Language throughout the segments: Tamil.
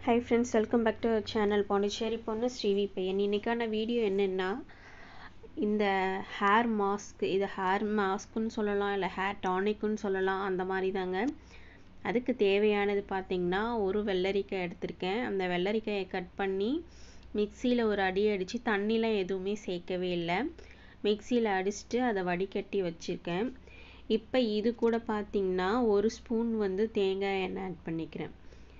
high friends welcome back to channel Pondicherry பொண்ணு ஸ்ரீவி பையன் இன்னைக்கான வீடியோ என்னென்னா இந்த ஹேர் மாஸ்க் இது ஹேர் மாஸ்க்குன்னு சொல்லலாம் இல்லை ஹேர் டானிக்குன்னு சொல்லலாம் அந்த மாதிரி தாங்க அதுக்கு தேவையானது பார்த்திங்கன்னா ஒரு வெள்ளரிக்காய் எடுத்திருக்கேன் அந்த வெள்ளரிக்காயை கட் பண்ணி மிக்சியில் ஒரு அடி அடித்து தண்ணிலாம் எதுவுமே சேர்க்கவே இல்லை மிக்சியில் அடிச்சுட்டு அதை வடிகட்டி வச்சுருக்கேன் இப்போ இது கூட பார்த்திங்கன்னா ஒரு ஸ்பூன் வந்து தேங்காய் எண்ணெய் ஆட் பண்ணிக்கிறேன்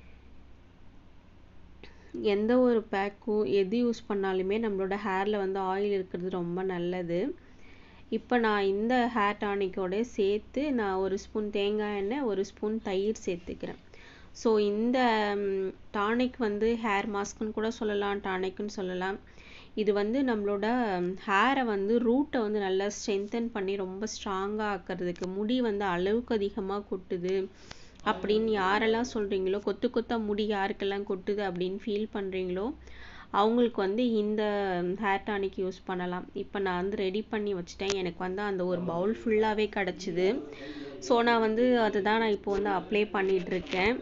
எந்த ஒரு பேக்கும் எது யூஸ் பண்ணாலுமே நம்மளோட ஹேரில் வந்து ஆயில் இருக்கிறது ரொம்ப நல்லது இப்போ நான் இந்த ஹேர் டானிக்கோட சேர்த்து நான் ஒரு ஸ்பூன் தேங்காய் எண்ணெய் ஒரு ஸ்பூன் தயிர் சேர்த்துக்கிறேன் ஸோ இந்த டானிக் வந்து ஹேர் மாஸ்க்குன்னு கூட சொல்லலாம் டானிக்னு சொல்லலாம் இது வந்து நம்மளோட ஹேரை வந்து ரூட்டை வந்து நல்லா ஸ்ட்ரென்தன் பண்ணி ரொம்ப ஸ்ட்ராங்காக ஆக்கிறதுக்கு முடி வந்து அளவுக்கு அதிகமாக கொட்டுது அப்படின்னு யாரெல்லாம் சொல்கிறீங்களோ கொத்து கொத்தா முடி யாருக்கெல்லாம் கொட்டுது அப்படின்னு ஃபீல் பண்ணுறீங்களோ அவங்களுக்கு வந்து இந்த ஹேர் டானிக் யூஸ் பண்ணலாம் இப்போ நான் வந்து ரெடி பண்ணி வச்சுட்டேன் எனக்கு வந்து அந்த ஒரு பவுல் ஃபுல்லாகவே கிடச்சிது ஸோ நான் வந்து அதுதான் நான் இப்போ வந்து அப்ளை பண்ணிகிட்ருக்கேன்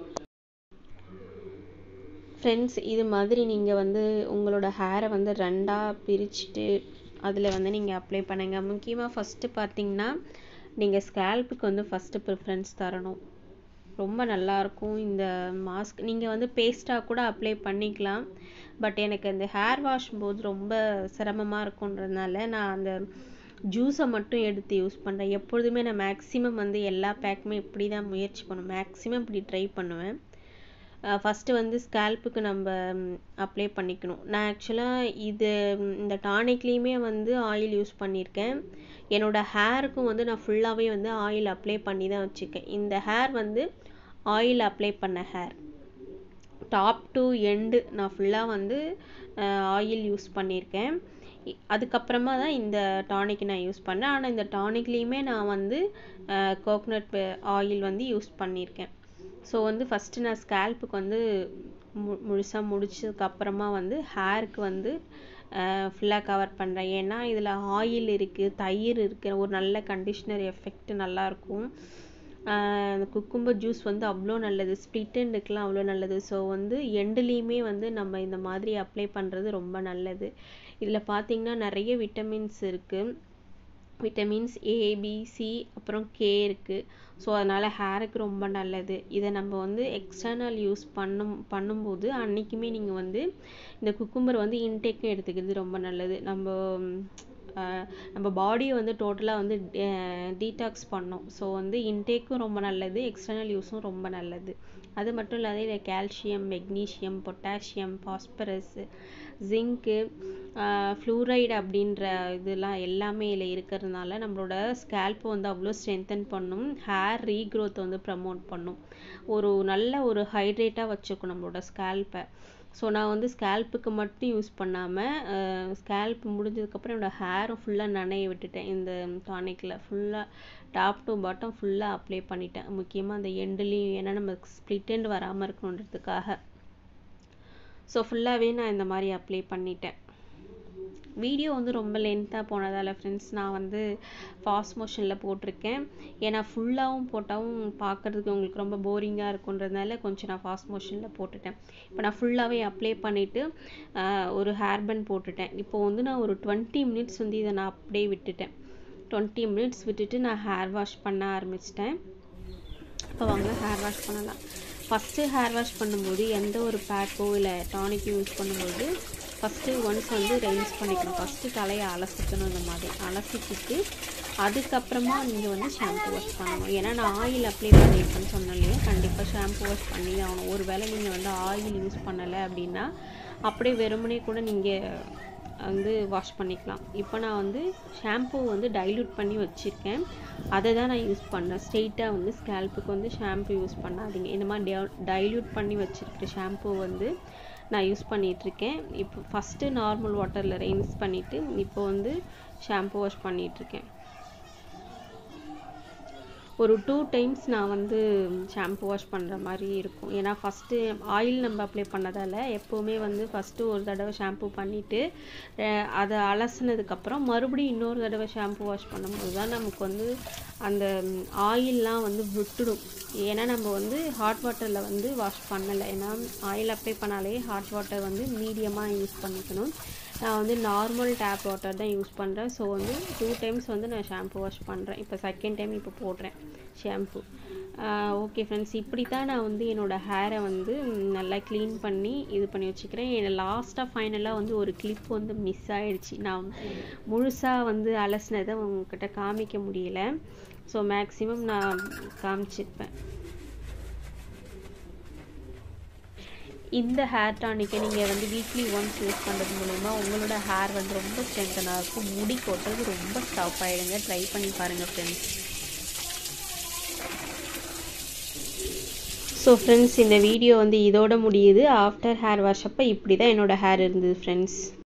ஃப்ரெண்ட்ஸ் இது மாதிரி நீங்கள் வந்து உங்களோட ஹேரை வந்து ரெண்டாக பிரிச்சுட்டு அதில் வந்து நீங்கள் அப்ளை பண்ணுங்கள் முக்கியமாக ஃபஸ்ட்டு பார்த்தீங்கன்னா நீங்கள் ஸ்கேல்ப்புக்கு வந்து ஃபஸ்ட்டு ப்ரிஃபரன்ஸ் தரணும் ரொம்ப நல்லாயிருக்கும் இந்த மாஸ்க் நீங்கள் வந்து பேஸ்ட்டாக கூட அப்ளை பண்ணிக்கலாம் பட் எனக்கு அந்த ஹேர் வாஷ் போது ரொம்ப சிரமமாக இருக்குன்றதுனால நான் அந்த ஜூஸை மட்டும் எடுத்து யூஸ் பண்ணுறேன் எப்பொழுதுமே நான் மேக்ஸிமம் வந்து எல்லா பேக்குமே இப்படி தான் முயற்சி பண்ணுவேன் மேக்ஸிமம் இப்படி ட்ரை பண்ணுவேன் ஃபஸ்ட்டு வந்து ஸ்கேல்ப்புக்கு நம்ம அப்ளை பண்ணிக்கணும் நான் ஆக்சுவலாக இது இந்த டானிக்லேயுமே வந்து ஆயில் யூஸ் பண்ணியிருக்கேன் என்னோடய ஹேருக்கும் வந்து நான் ஃபுல்லாகவே வந்து ஆயில் அப்ளை பண்ணி தான் வச்சுருக்கேன் இந்த ஹேர் வந்து ஆயில் அப்ளை பண்ண ஹேர் டாப் டு எண்டு நான் ஃபுல்லாக வந்து ஆயில் யூஸ் பண்ணியிருக்கேன் அதுக்கப்புறமா தான் இந்த டானிக் நான் யூஸ் பண்ணேன் ஆனால் இந்த டானிக்லேயுமே நான் வந்து கோக்னட் ஆயில் வந்து யூஸ் பண்ணியிருக்கேன் ஸோ வந்து ஃபஸ்ட்டு நான் ஸ்கேல்ப்புக்கு வந்து மு முழுசாக முடிச்சதுக்கப்புறமா வந்து ஹேருக்கு வந்து ஃபுல்லாக கவர் பண்ணுறேன் ஏன்னா இதில் ஆயில் இருக்குது தயிர் இருக்குது ஒரு நல்ல கண்டிஷ்னர் எஃபெக்ட் நல்லாயிருக்கும் அந்த குக்கும்பர் ஜூஸ் வந்து அவ்வளோ நல்லது ஸ்ப்ளிட் எண்டுக்கெலாம் அவ்வளோ நல்லது ஸோ வந்து எண்டுலேயுமே வந்து நம்ம இந்த மாதிரி அப்ளை பண்ணுறது ரொம்ப நல்லது இதில் பார்த்திங்கன்னா நிறைய விட்டமின்ஸ் இருக்குது விட்டமின்ஸ் ஏ பி சி அப்புறம் கே இருக்குது ஸோ அதனால் ஹேருக்கு ரொம்ப நல்லது இதை நம்ம வந்து எக்ஸ்டர்னல் யூஸ் பண்ணும் பண்ணும்போது அன்றைக்குமே நீங்கள் வந்து இந்த குக்கும்பர் வந்து இன்டேக்கும் எடுத்துக்கிறது ரொம்ப நல்லது நம்ம நம்ம பாடியை வந்து டோட்டலாக வந்து டீடாக்ஸ் பண்ணோம் ஸோ வந்து இன்டேக்கும் ரொம்ப நல்லது எக்ஸ்டர்னல் யூஸும் ரொம்ப நல்லது அது மட்டும் இல்லாத இதில் calcium magnesium potassium phosphorus zinc fluoride அப்படின்ற இதெல்லாம் எல்லாமே இதில் இருக்கிறதுனால நம்மளோட ஸ்கேல்ப்பை வந்து அவ்வளோ ஸ்ட்ரென்தன் பண்ணும் ஹேர் ரீக்ரோத்தை வந்து ப்ரமோட் பண்ணும் ஒரு நல்ல ஒரு ஹைட்ரேட்டாக வச்சுக்கும் நம்மளோட ஸ்கேல்ப்பை ஸோ நான் வந்து ஸ்கேல்ப்புக்கு மட்டும் யூஸ் பண்ணாமல் ஸ்கேல்ப் முடிஞ்சதுக்கப்புறம் என்னோடய ஹேரும் ஃபுல்லாக நனைய விட்டுட்டேன் இந்த டானிக்கில் ஃபுல்லாக டாப் டு பாட்டம் ஃபுல்லாக அப்ளை பண்ணிட்டேன் முக்கியமாக அந்த எண்டுலேயும் ஏன்னா நம்ம ஸ்ப்ளிட் எண்ட் வராமல் இருக்கணுன்றதுக்காக ஸோ ஃபுல்லாகவே நான் இந்த மாதிரி அப்ளை பண்ணிட்டேன் வீடியோ வந்து ரொம்ப லென்த்தாக போனதால் ஃப்ரெண்ட்ஸ் நான் வந்து ஃபாஸ்ட் மோஷனில் போட்டிருக்கேன் ஏன்னா ஃபுல்லாகவும் போட்டாலும் பார்க்குறதுக்கு உங்களுக்கு ரொம்ப போரிங்காக இருக்குன்றதுனால கொஞ்சம் நான் ஃபாஸ்ட் மோஷனில் போட்டுட்டேன் இப்போ நான் ஃபுல்லாகவே அப்ளை பண்ணிவிட்டு ஒரு ஹேர் பண்ட் போட்டுட்டேன் இப்போ வந்து நான் ஒரு டுவெண்ட்டி மினிட்ஸ் வந்து இதை நான் அப்படியே விட்டுட்டேன் டுவெண்ட்டி மினிட்ஸ் விட்டுட்டு நான் ஹேர் வாஷ் பண்ண ஆரம்பிச்சிட்டேன் இப்போ வாங்க ஹேர் வாஷ் பண்ணலாம் ஃபஸ்ட்டு ஹேர் வாஷ் பண்ணும்போது எந்த ஒரு பேக்கோ இல்லை டானிக் யூஸ் பண்ணும்போது ஃபஸ்ட்டு ஒன்ஸ் வந்து ரைஸ் பண்ணிக்கணும் ஃபஸ்ட்டு தலையை அலசிக்கணும் இந்த மாதிரி அலசிக்கிட்டு அதுக்கப்புறமா நீங்கள் வந்து ஷாம்பு வாஷ் பண்ணணும் ஏன்னா நான் ஆயில் அப்ளை பண்ணியிருக்கேன்னு சொன்னேன் இல்லையா கண்டிப்பாக ஷாம்பு வாஷ் பண்ணி ஆகணும் ஒரு வேளை நீங்கள் வந்து ஆயில் யூஸ் பண்ணலை அப்படின்னா அப்படியே வெறுமனே கூட நீங்கள் வந்து வாஷ் பண்ணிக்கலாம் இப்போ நான் வந்து ஷாம்பூ வந்து டைல்யூட் பண்ணி வச்சுருக்கேன் அதை தான் நான் யூஸ் பண்ணேன் ஸ்ட்ரெயிட்டாக வந்து ஸ்கேல்ப்புக்கு வந்து ஷாம்பு யூஸ் பண்ணாதீங்க இந்த மாதிரி டைல்யூட் பண்ணி வச்சுருக்கிற ஷாம்பூ வந்து நான் யூஸ் பண்ணிகிட்ருக்கேன் இப்போ ஃபஸ்ட்டு நார்மல் வாட்டரில் ரெயின்ஸ் பண்ணிவிட்டு இப்போ வந்து ஷாம்பு வாஷ் பண்ணிகிட்ருக்கேன் ஒரு டூ டைம்ஸ் நான் வந்து ஷாம்பு வாஷ் பண்ணுற மாதிரி இருக்கும் ஏன்னா ஃபஸ்ட்டு ஆயில் நம்ம அப்ளை பண்ணதால் எப்போவுமே வந்து ஃபஸ்ட்டு ஒரு தடவை ஷாம்பு பண்ணிவிட்டு அதை அலசினதுக்கப்புறம் மறுபடியும் இன்னொரு தடவை ஷாம்பு வாஷ் பண்ணும்போது தான் நமக்கு வந்து அந்த ஆயில்லாம் வந்து விட்டுடும் ஏன்னா நம்ம வந்து ஹாட் வாட்டரில் வந்து வாஷ் பண்ணலை ஏன்னா ஆயில் அப்ளை பண்ணாலே ஹாட் வாட்டர் வந்து மீடியமாக யூஸ் பண்ணிக்கணும் நான் வந்து நார்மல் டேப் வாட்டர் தான் யூஸ் பண்ணுறேன் ஸோ வந்து டூ டைம்ஸ் வந்து நான் ஷாம்பு வாஷ் பண்ணுறேன் இப்போ செகண்ட் டைம் இப்போ போடுறேன் ஷாம்பு ஓகே ஃப்ரெண்ட்ஸ் இப்படி தான் நான் வந்து என்னோடய ஹேரை வந்து நல்லா க்ளீன் பண்ணி இது பண்ணி வச்சுக்கிறேன் என்னை லாஸ்ட்டாக ஃபைனலாக வந்து ஒரு கிளிப் வந்து மிஸ் ஆகிடுச்சு நான் முழுசாக வந்து அலசினதை உங்ககிட்ட காமிக்க முடியல ஸோ மேக்ஸிமம் நான் காமிச்சிருப்பேன் இந்த ஹேர் டானிக்கை நீங்கள் வந்து வீக்லி ஒன்ஸ் யூஸ் பண்ணுறது மூலிமா உங்களோட ஹேர் வந்து ரொம்ப ஸ்ட்ரென்த்தனாக இருக்கும் முடி கொட்டுறது ரொம்ப ஸ்டாப் ஆகிடுங்க ட்ரை பண்ணி பாருங்கள் ஃப்ரெண்ட்ஸ் ஸோ ஃப்ரெண்ட்ஸ் இந்த வீடியோ வந்து இதோட முடியுது ஆஃப்டர் ஹேர் வாஷ் அப்போ இப்படி தான் என்னோடய ஹேர் இருந்தது ஃப்ரெண்ட்ஸ்